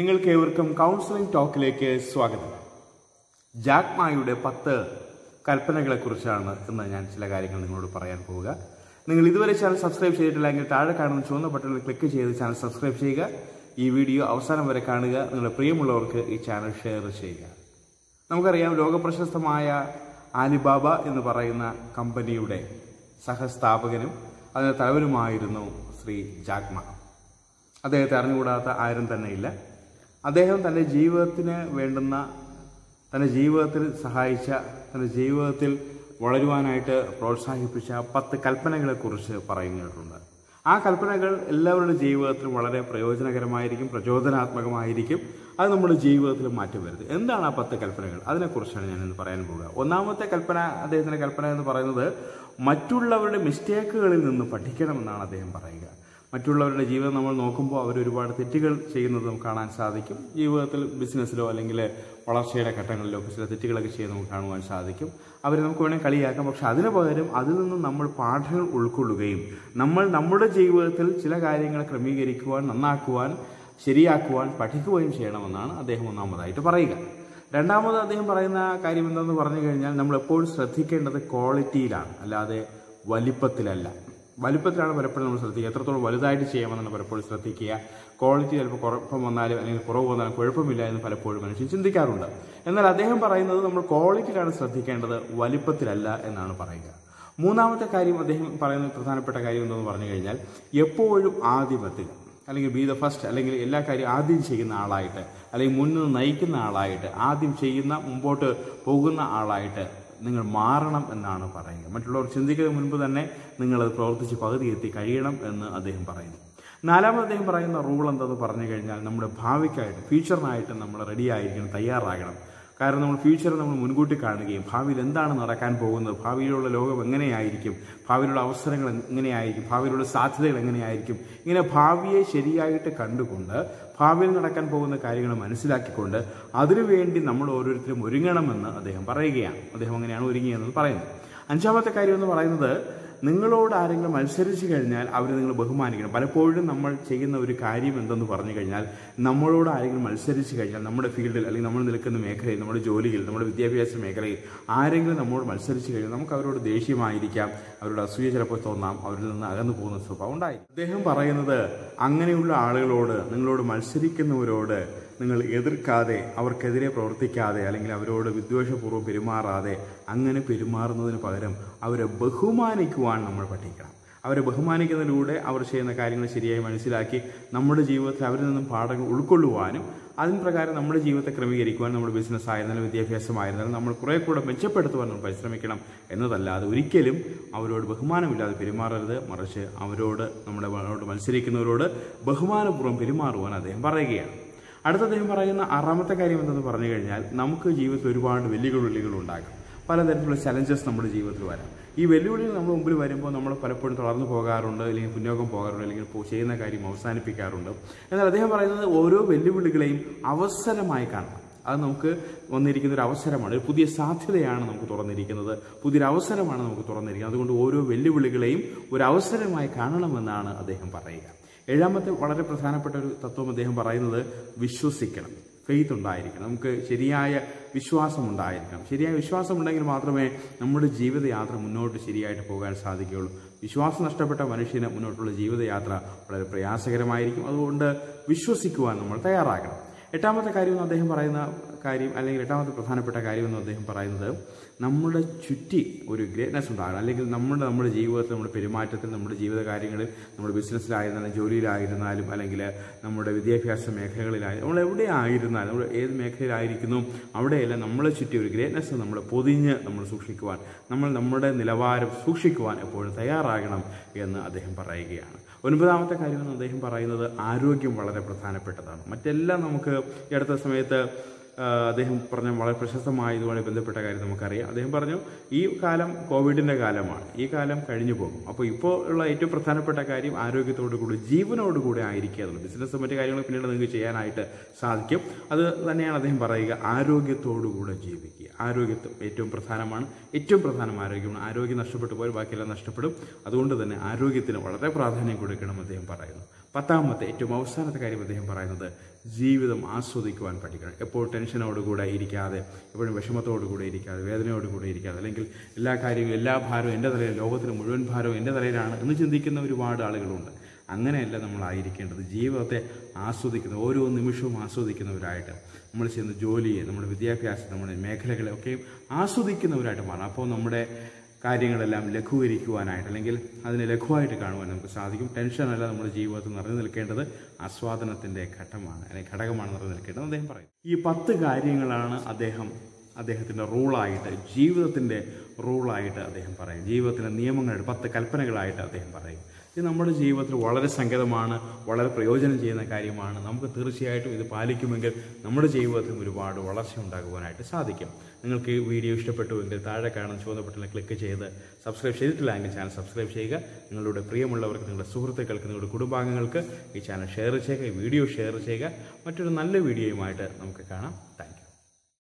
നിങ്ങൾക്ക് ഏവർക്കും കൗൺസിലിംഗ് ടോക്കിലേക്ക് സ്വാഗതം ജാക്ക് മായുടെ പത്ത് കൽപ്പനകളെ കുറിച്ചാണ് ഇന്ന് ഞാൻ ചില കാര്യങ്ങൾ നിങ്ങളോട് പറയാൻ പോവുക നിങ്ങൾ ഇതുവരെ ചാനൽ സബ്സ്ക്രൈബ് ചെയ്തിട്ടില്ലെങ്കിൽ താഴെ കാണുന്ന ചുവന്ന ബട്ടണിൽ ക്ലിക്ക് ചെയ്ത് ചാനൽ സബ്സ്ക്രൈബ് ചെയ്യുക ഈ വീഡിയോ അവസാനം വരെ കാണുക നിങ്ങളുടെ പ്രിയമുള്ളവർക്ക് ഈ ചാനൽ ഷെയർ ചെയ്യുക നമുക്കറിയാം ലോകപ്രശസ്തമായ ആലിബാബ എന്ന് പറയുന്ന കമ്പനിയുടെ സഹസ്ഥാപകനും അതിന്റെ തലവനുമായിരുന്നു ശ്രീ ജാക്മ അദ്ദേഹത്തെ അറിഞ്ഞുകൂടാത്ത ആരും തന്നെയില്ല അദ്ദേഹം തൻ്റെ ജീവിതത്തിന് വേണ്ടുന്ന തൻ്റെ ജീവിതത്തിൽ സഹായിച്ച തൻ്റെ ജീവിതത്തിൽ വളരുവാനായിട്ട് പ്രോത്സാഹിപ്പിച്ച പത്ത് കൽപ്പനകളെക്കുറിച്ച് പറയുന്നിട്ടുണ്ട് ആ കൽപ്പനകൾ എല്ലാവരുടെ ജീവിതത്തിൽ വളരെ പ്രയോജനകരമായിരിക്കും പ്രചോദനാത്മകമായിരിക്കും അത് നമ്മുടെ ജീവിതത്തിൽ മാറ്റം വരുന്നത് എന്താണ് ആ പത്ത് കൽപ്പനകൾ അതിനെക്കുറിച്ചാണ് ഞാൻ ഇന്ന് പറയാൻ പോകുക ഒന്നാമത്തെ കൽപ്പന അദ്ദേഹത്തിൻ്റെ കൽപ്പന എന്ന് പറയുന്നത് മറ്റുള്ളവരുടെ മിസ്റ്റേക്കുകളിൽ നിന്ന് പഠിക്കണമെന്നാണ് അദ്ദേഹം പറയുക മറ്റുള്ളവരുടെ ജീവിതം നമ്മൾ നോക്കുമ്പോൾ അവർ ഒരുപാട് തെറ്റുകൾ ചെയ്യുന്നത് നമുക്ക് കാണാൻ സാധിക്കും ജീവിതത്തിൽ ബിസിനസ്സിലോ അല്ലെങ്കിൽ വളർച്ചയുടെ ഘട്ടങ്ങളിലോ ഒക്കെ ചില തെറ്റുകളൊക്കെ ചെയ്ത് നമുക്ക് കാണുവാൻ സാധിക്കും അവരെ നമുക്ക് വേണമെങ്കിൽ കളിയാക്കാം പക്ഷെ അതിന് പകരം അതിൽ നിന്ന് നമ്മൾ പാഠങ്ങൾ ഉൾക്കൊള്ളുകയും നമ്മൾ നമ്മുടെ ജീവിതത്തിൽ ചില കാര്യങ്ങൾ ക്രമീകരിക്കുവാൻ നന്നാക്കുവാൻ ശരിയാക്കുവാൻ പഠിക്കുകയും ചെയ്യണമെന്നാണ് അദ്ദേഹം ഒന്നാമതായിട്ട് പറയുക രണ്ടാമത് അദ്ദേഹം പറയുന്ന കാര്യം എന്താണെന്ന് പറഞ്ഞു കഴിഞ്ഞാൽ നമ്മൾ എപ്പോഴും ശ്രദ്ധിക്കേണ്ടത് ക്വാളിറ്റിയിലാണ് അല്ലാതെ വലിപ്പത്തിലല്ല വലിപ്പത്തിലാണ് പലപ്പോഴും നമ്മൾ ശ്രദ്ധിക്കുക എത്രത്തോളം വലുതായിട്ട് ചെയ്യാമെന്നാണ് പലപ്പോഴും ശ്രദ്ധിക്കുക ക്വാളിറ്റി ചിലപ്പോൾ കുഴപ്പം വന്നാലും അല്ലെങ്കിൽ കുറവ് വന്നാലും കുഴപ്പമില്ല എന്ന് പലപ്പോഴും മനുഷ്യൻ ചിന്തിക്കാറുണ്ട് എന്നാൽ അദ്ദേഹം പറയുന്നത് നമ്മൾ ക്വാളിറ്റിയിലാണ് ശ്രദ്ധിക്കേണ്ടത് വലിപ്പത്തിലല്ല എന്നാണ് പറയുക മൂന്നാമത്തെ കാര്യം അദ്ദേഹം പറയുന്ന പ്രധാനപ്പെട്ട കാര്യം എന്തെന്ന് പറഞ്ഞു കഴിഞ്ഞാൽ എപ്പോഴും ആദ്യമെത്തുക അല്ലെങ്കിൽ ബി ദ ഫസ്റ്റ് അല്ലെങ്കിൽ എല്ലാ കാര്യം ആദ്യം ചെയ്യുന്ന ആളായിട്ട് അല്ലെങ്കിൽ മുന്നിൽ നയിക്കുന്ന ആളായിട്ട് ആദ്യം ചെയ്യുന്ന മുമ്പോട്ട് പോകുന്ന ആളായിട്ട് നിങ്ങൾ മാറണം എന്നാണ് പറയുക മറ്റുള്ളവർ ചിന്തിക്കുന്നതിന് മുൻപ് തന്നെ നിങ്ങളത് പ്രവർത്തിച്ച് പകുതി എത്തി കഴിയണം എന്ന് അദ്ദേഹം പറയുന്നു നാലാമത് അദ്ദേഹം പറയുന്ന റൂൾ എന്തെന്ന് പറഞ്ഞു കഴിഞ്ഞാൽ നമ്മുടെ ഭാവിക്കായിട്ട് ഫ്യൂച്ചറിനായിട്ട് നമ്മൾ റെഡി ആയിരിക്കണം തയ്യാറാകണം കാരണം നമ്മൾ ഫ്യൂച്ചർ നമ്മൾ മുൻകൂട്ടി കാണുകയും ഭാവിയിൽ എന്താണ് നടക്കാൻ പോകുന്നത് ഭാവിയിലുള്ള ലോകം എങ്ങനെയായിരിക്കും ഭാവിയിലുള്ള അവസരങ്ങൾ എങ്ങനെയായിരിക്കും ഭാവിയിലുള്ള സാധ്യതകൾ എങ്ങനെയായിരിക്കും ഇങ്ങനെ ഭാവിയെ ശരിയായിട്ട് കണ്ടുകൊണ്ട് ഭാവിയിൽ നടക്കാൻ പോകുന്ന കാര്യങ്ങൾ മനസ്സിലാക്കിക്കൊണ്ട് അതിനുവേണ്ടി നമ്മൾ ഓരോരുത്തരും ഒരുങ്ങണമെന്ന് അദ്ദേഹം പറയുകയാണ് അദ്ദേഹം അങ്ങനെയാണ് ഒരുങ്ങിയെന്ന് പറയുന്നത് അഞ്ചാമത്തെ കാര്യം എന്ന് പറയുന്നത് നിങ്ങളോട് ആരെങ്കിലും മത്സരിച്ചു കഴിഞ്ഞാൽ അവരെ നിങ്ങൾ ബഹുമാനിക്കണം പലപ്പോഴും നമ്മൾ ചെയ്യുന്ന ഒരു കാര്യം എന്തെന്ന് പറഞ്ഞു കഴിഞ്ഞാൽ നമ്മളോട് ആരെങ്കിലും മത്സരിച്ചു കഴിഞ്ഞാൽ നമ്മുടെ ഫീൽഡിൽ അല്ലെങ്കിൽ നമ്മൾ നിൽക്കുന്ന മേഖലയിൽ നമ്മുടെ ജോലിയിൽ നമ്മുടെ വിദ്യാഭ്യാസ മേഖലയിൽ ആരെങ്കിലും നമ്മോട് മത്സരിച്ചു കഴിഞ്ഞാൽ നമുക്ക് അവരോട് ദേഷ്യമായിരിക്കാം അവരുടെ അസൂയ ചിലപ്പോൾ തോന്നാം അവരിൽ നിന്ന് അകന്നു പോകുന്ന സ്വഭാവം ഉണ്ടായി അദ്ദേഹം പറയുന്നത് അങ്ങനെയുള്ള ആളുകളോട് നിങ്ങളോട് മത്സരിക്കുന്നവരോട് നിങ്ങൾ എതിർക്കാതെ അവർക്കെതിരെ പ്രവർത്തിക്കാതെ അല്ലെങ്കിൽ അവരോട് വിദ്വേഷപൂർവ്വം പെരുമാറാതെ അങ്ങനെ പെരുമാറുന്നതിന് പകരം അവരെ ബഹുമാനിക്കുവാൻ നമ്മൾ പഠിക്കണം അവരെ ബഹുമാനിക്കുന്നതിലൂടെ അവർ ചെയ്യുന്ന കാര്യങ്ങൾ ശരിയായി മനസ്സിലാക്കി നമ്മുടെ ജീവിതത്തിൽ അവരിൽ നിന്നും പാഠങ്ങൾ ഉൾക്കൊള്ളുവാനും അതിന് പ്രകാരം നമ്മുടെ ജീവിതത്തെ ക്രമീകരിക്കുവാൻ നമ്മുടെ ബിസിനസ് ആയിരുന്നാലും വിദ്യാഭ്യാസമായിരുന്നാലും നമ്മൾ കുറെ കൂടെ മെച്ചപ്പെടുത്തുവാൻ നമ്മൾ പരിശ്രമിക്കണം എന്നതല്ലാതെ ഒരിക്കലും അവരോട് ബഹുമാനമില്ലാതെ പെരുമാറരുത് മറിച്ച് അവരോട് നമ്മുടെ അവരോട് മത്സരിക്കുന്നവരോട് ബഹുമാനപൂർവ്വം പെരുമാറുവാൻ അദ്ദേഹം പറയുകയാണ് അടുത്ത അദ്ദേഹം പറയുന്ന ആറാമത്തെ കാര്യം എന്തെന്ന് പറഞ്ഞു കഴിഞ്ഞാൽ നമുക്ക് ജീവിതത്തിൽ ഒരുപാട് വെല്ലുവിളികൾ ഉണ്ടാകും പലതരത്തിലുള്ള ചലഞ്ചസ് നമ്മുടെ ജീവിതത്തിൽ വരാം ഈ വെല്ലുവിളികൾ നമ്മുടെ മുമ്പിൽ വരുമ്പോൾ നമ്മൾ പലപ്പോഴും തളർന്നു പോകാറുണ്ട് അല്ലെങ്കിൽ മുന്നോക്കം പോകാറുണ്ട് അല്ലെങ്കിൽ പോ- ചെയ്യുന്ന കാര്യം അവസാനിപ്പിക്കാറുണ്ട് എന്നാൽ അദ്ദേഹം പറയുന്നത് ഓരോ വെല്ലുവിളികളെയും അവസരമായി കാണണം അത് നമുക്ക് വന്നിരിക്കുന്ന ഒരു അവസരമാണ് ഒരു പുതിയ സാധ്യതയാണ് നമുക്ക് തുറന്നിരിക്കുന്നത് പുതിയൊരു അവസരമാണ് നമുക്ക് തുറന്നിരിക്കുന്നത് അതുകൊണ്ട് ഓരോ വെല്ലുവിളികളെയും ഒരു അവസരമായി കാണണമെന്നാണ് അദ്ദേഹം പറയുക ഏഴാമത്തെ വളരെ പ്രധാനപ്പെട്ട ഒരു തത്വം അദ്ദേഹം പറയുന്നത് വിശ്വസിക്കണം ഫെയ്ത്ത് ഉണ്ടായിരിക്കണം നമുക്ക് ശരിയായ വിശ്വാസം ഉണ്ടായിരിക്കണം ശരിയായ വിശ്വാസം ഉണ്ടെങ്കിൽ മാത്രമേ നമ്മുടെ ജീവിതയാത്ര മുന്നോട്ട് ശരിയായിട്ട് പോകാൻ സാധിക്കുകയുള്ളൂ വിശ്വാസം നഷ്ടപ്പെട്ട മനുഷ്യന് മുന്നോട്ടുള്ള ജീവിതയാത്ര വളരെ പ്രയാസകരമായിരിക്കും അതുകൊണ്ട് വിശ്വസിക്കുവാൻ നമ്മൾ തയ്യാറാകണം എട്ടാമത്തെ കാര്യം എന്ന് അദ്ദേഹം പറയുന്ന കാര്യം അല്ലെങ്കിൽ എട്ടാമത്തെ പ്രധാനപ്പെട്ട കാര്യം എന്ന് അദ്ദേഹം പറയുന്നത് നമ്മുടെ ചുറ്റി ഒരു ഗ്രേറ്റ്നെസ് ഉണ്ടാകണം അല്ലെങ്കിൽ നമ്മുടെ നമ്മുടെ ജീവിതത്തിൽ നമ്മുടെ പെരുമാറ്റത്തിൽ നമ്മുടെ ജീവിത കാര്യങ്ങളിൽ നമ്മുടെ ബിസിനസ്സിലായിരുന്നാലും ജോലിയിലായിരുന്നാലും അല്ലെങ്കിൽ നമ്മുടെ വിദ്യാഭ്യാസ മേഖലകളിലായാലും നമ്മൾ എവിടെ ആയിരുന്നാലും നമ്മൾ ഏത് മേഖലയിലായിരിക്കുന്നു അവിടെയെല്ലാം നമ്മളെ ചുറ്റി ഒരു ഗ്രേറ്റ്നെസ് നമ്മൾ പൊതിഞ്ഞ് നമ്മൾ സൂക്ഷിക്കുവാൻ നമ്മൾ നമ്മുടെ നിലവാരം സൂക്ഷിക്കുവാൻ എപ്പോഴും തയ്യാറാകണം എന്ന് അദ്ദേഹം പറയുകയാണ് ഒൻപതാമത്തെ കാര്യം എന്ന് അദ്ദേഹം പറയുന്നത് ആരോഗ്യം വളരെ പ്രധാനപ്പെട്ടതാണ് മറ്റെല്ലാം നമുക്ക് ഈ അടുത്ത സമയത്ത് ആ, അദ്ദേഹം പറഞ്ഞ വളരെ പ്രശസ്തമായ ഇതുമായി ബന്ധപ്പെട്ട കാര്യം നമുക്കറിയാം അദ്ദേഹം പറഞ്ഞു ഈ കാലം കോവിഡിന്റെ കാലമാണ് ഈ കാലം കഴിഞ്ഞു പോകും അപ്പോൾ ഇപ്പോൾ ഉള്ള ഏറ്റവും പ്രധാനപ്പെട്ട കാര്യം ആരോഗ്യത്തോടു കൂടി ജീവനോട് കൂടി ആയിരിക്കുക എന്നുള്ളത് ബിസിനസ് മറ്റു കാര്യങ്ങൾ പിന്നീട് നിങ്ങൾക്ക് ചെയ്യാനായിട്ട് സാധിക്കും അത് തന്നെയാണ് അദ്ദേഹം പറയുക ആരോഗ്യത്തോടു കൂടെ ജീവിക്കുക ആരോഗ്യത്വം ഏറ്റവും പ്രധാനമാണ് ഏറ്റവും പ്രധാനം ആരോഗ്യമാണ് ആരോഗ്യം നഷ്ടപ്പെട്ടു പോയാൽ ബാക്കിയെല്ലാം നഷ്ടപ്പെടും അതുകൊണ്ട് തന്നെ ആരോഗ്യത്തിന് വളരെ പ്രാധാന്യം കൊടുക്കണം അദ്ദേഹം പറയുന്നു പത്താമത്തെ ഏറ്റവും അവസാനത്തെ കാര്യം അദ്ദേഹം പറയുന്നത് ജീവിതം ആസ്വദിക്കുവാൻ പഠിക്കണം എപ്പോൾ ടെൻഷനോടുകൂടെ ഇരിക്കാതെ എപ്പോഴും വിഷമത്തോടുകൂടെ ഇരിക്കാതെ വേദനയോടുകൂടെ ഇരിക്കാതെ അല്ലെങ്കിൽ എല്ലാ കാര്യങ്ങളും എല്ലാ ഭാരവും എൻ്റെ തലയിൽ ലോകത്തിന് മുഴുവൻ ഭാരവും എൻ്റെ തലയിലാണ് എന്ന് ചിന്തിക്കുന്ന ഒരുപാട് ആളുകളുണ്ട് അങ്ങനെയല്ല നമ്മളായിരിക്കേണ്ടത് ജീവിതത്തെ ആസ്വദിക്കുന്ന ഓരോ നിമിഷവും ആസ്വദിക്കുന്നവരായിട്ട് നമ്മൾ ചെയ്യുന്ന ജോലിയെ നമ്മുടെ വിദ്യാഭ്യാസം നമ്മുടെ മേഖലകളെ ഒക്കെയും ആസ്വദിക്കുന്നവരായിട്ട് മാറണം അപ്പോൾ നമ്മുടെ കാര്യങ്ങളെല്ലാം ലഘൂകരിക്കുവാനായിട്ട് അല്ലെങ്കിൽ അതിനെ ലഘുവായിട്ട് കാണുവാൻ നമുക്ക് സാധിക്കും ടെൻഷനല്ല നമ്മുടെ ജീവിതത്തിൽ നിറഞ്ഞു നിൽക്കേണ്ടത് ആസ്വാദനത്തിൻ്റെ ഘട്ടമാണ് അല്ലെങ്കിൽ ഘടകമാണ് നിറഞ്ഞു നിൽക്കേണ്ടത് അദ്ദേഹം പറയും ഈ പത്ത് കാര്യങ്ങളാണ് അദ്ദേഹം അദ്ദേഹത്തിൻ്റെ റൂളായിട്ട് ജീവിതത്തിൻ്റെ റൂളായിട്ട് അദ്ദേഹം പറയും ജീവിതത്തിൻ്റെ നിയമങ്ങളായിട്ട് പത്ത് കൽപ്പനകളായിട്ട് അദ്ദേഹം പറയും ഇത് നമ്മുടെ ജീവിതത്തിൽ വളരെ സങ്കേതമാണ് വളരെ പ്രയോജനം ചെയ്യുന്ന കാര്യമാണ് നമുക്ക് തീർച്ചയായിട്ടും ഇത് പാലിക്കുമെങ്കിൽ നമ്മുടെ ജീവിതത്തിൽ ഒരുപാട് വളർച്ച ഉണ്ടാകുവാനായിട്ട് സാധിക്കും നിങ്ങൾക്ക് ഈ വീഡിയോ ഇഷ്ടപ്പെട്ടുവെങ്കിൽ താഴെ കാണുന്ന ചുവന്ന ബട്ടണിൽ ക്ലിക്ക് ചെയ്ത് സബ്സ്ക്രൈബ് ചെയ്തിട്ടില്ല എങ്കിൽ ചാനൽ സബ്സ്ക്രൈബ് ചെയ്യുക നിങ്ങളുടെ പ്രിയമുള്ളവർക്ക് നിങ്ങളുടെ സുഹൃത്തുക്കൾക്ക് നിങ്ങളുടെ കുടുംബാംഗങ്ങൾക്ക് ഈ ചാനൽ ഷെയർ ചെയ്യുക ഈ വീഡിയോ ഷെയർ ചെയ്യുക മറ്റൊരു നല്ല വീഡിയോയുമായിട്ട് നമുക്ക് കാണാം താങ്ക്